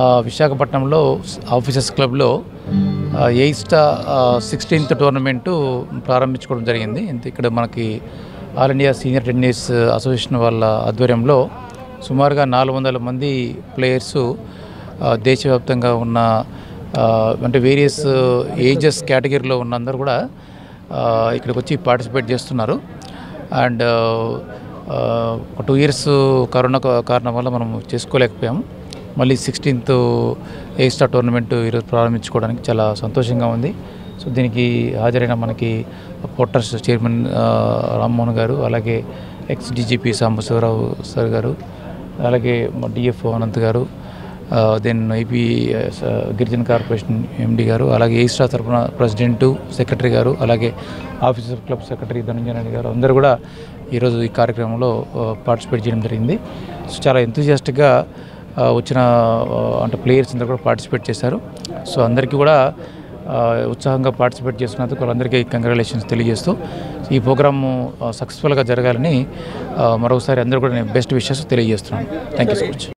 ఆ, విశాఖపట్నంలో ఆఫీసర్స్ క్లబ్లో ఎయిస్టా సిక్స్టీన్త్ టోర్నమెంటు ప్రారంభించుకోవడం జరిగింది ఇంత ఇక్కడ మనకి all India senior tennis association వాళ్ళ ఆధ్వర్యంలో సుమారుగా నాలుగు వందల మంది ప్లేయర్సు ఆ, దేశవ్యాప్తంగా ఉన్న ఆ, అంటే వేరియస్ ఏజెస్ కేటగిరీలో ఉన్న అందరూ కూడా ఆ, ఇక్కడికి వచ్చి పార్టిసిపేట్ చేస్తున్నారు అండ్ ఒక టూ ఇయర్స్ కరోనా కా- కారణం వల్ల మనం చేసుకోలేకపోయాము మళ్ళీ సిక్స్టీన్త్ ఏ స్టార్ టోర్నమెంట్ ఈరోజు ప్రారంభించుకోవడానికి చాలా సంతోషంగా ఉంది సో దీనికి హాజరైన మనకి పోర్టర్స్ చైర్మన్ ఆ, రామ్మోహన్ గారు అలాగే ఎక్స్ డీజీపీ సాంబశివరావు సార్ గారు అలాగే మా డిఎఫ్ఓ అనంత్ గారు then IP Girijan corporation MD గారు అలాగే ఏ స్టార్ తరఫున ప్రెసిడెంటు సెక్రటరీ గారు అలాగే officer club secretary Dhananjaya Reddy గారు అందరూ కూడా ఈరోజు ఈ కార్యక్రమంలో పార్టిసిపేట్ చేయడం జరిగింది సో చాలా ఎంతూజియాస్టిక్గా వచ్చిన ఆ, అంటే ప్లేయర్స్ అందరూ కూడా పార్టిసిపేట్ చేశారు సో అందరికీ కూడా ఆ, ఉత్సాహంగా పార్టిసిపేట్ చేస్తున్నందుకు వాళ్ళందరికీ కంగ్రాచులేషన్స్ తెలియజేస్తూ ఈ ప్రోగ్రాము సక్సెస్ఫుల్గా జరగాలని ఆ, మరొకసారి అందరూ కూడా నేను బెస్ట్ విషెస్ తెలియజేస్తున్నాను థ్యాంక్ యూ సో మచ్